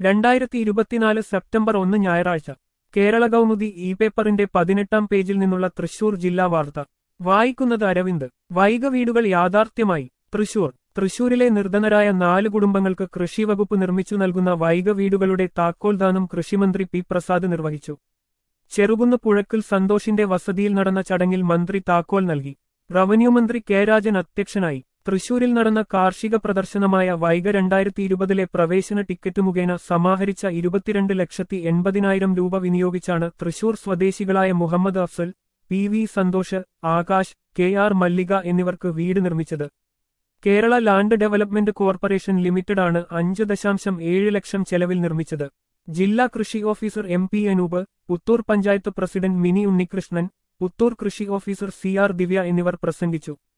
രണ്ടായിരത്തി ഇരുപത്തിനാല് സെപ്റ്റംബർ ഒന്ന് ഞായറാഴ്ച കേരള കൗമുദി ഇ പേപ്പറിന്റെ പതിനെട്ടാം പേജിൽ നിന്നുള്ള തൃശൂർ ജില്ലാ വാർത്ത വായിക്കുന്നത് അരവിന്ദ് വൈഗ വീടുകൾ യാഥാർത്ഥ്യമായി തൃശൂർ തൃശൂരിലെ നിർധനരായ നാല് കുടുംബങ്ങൾക്ക് കൃഷിവകുപ്പ് നിർമ്മിച്ചു നൽകുന്ന വൈഗ വീടുകളുടെ താക്കോൽദാനം കൃഷിമന്ത്രി പി പ്രസാദ് നിർവഹിച്ചു ചെറുകുന്ന് പുഴക്കിൽ സന്തോഷിന്റെ വസതിയിൽ നടന്ന ചടങ്ങിൽ മന്ത്രി താക്കോൽ നൽകി റവന്യൂ മന്ത്രി കെ രാജൻ അധ്യക്ഷനായി തൃശൂരിൽ നടന്ന കാർഷിക പ്രദർശനമായ വൈഗ രണ്ടായിരത്തി ഇരുപതിലെ പ്രവേശന ടിക്കറ്റ് മുഖേന സമാഹരിച്ച ഇരുപത്തിരണ്ട് ലക്ഷത്തി എൺപതിനായിരം രൂപ വിനിയോഗിച്ചാണ് തൃശൂർ സ്വദേശികളായ Muhammad Afsal P V Santhosh Akash K R Mallika എന്നിവർക്ക് വീട് നിർമ്മിച്ചത് കേരള ലാൻഡ് ഡെവലപ്മെന്റ് കോർപ്പറേഷൻ ലിമിറ്റഡാണ് അഞ്ച് ദശാംശം ഏഴ് ലക്ഷം ചെലവിൽ നിർമ്മിച്ചത് ജില്ലാ കൃഷി officer M P Anoop Puthur panchayat president Mini Unnikrishnan Puthur കൃഷി ഓഫീസർ സി ആർ ദിവ്യ എന്നിവർ പ്രസംഗിച്ചു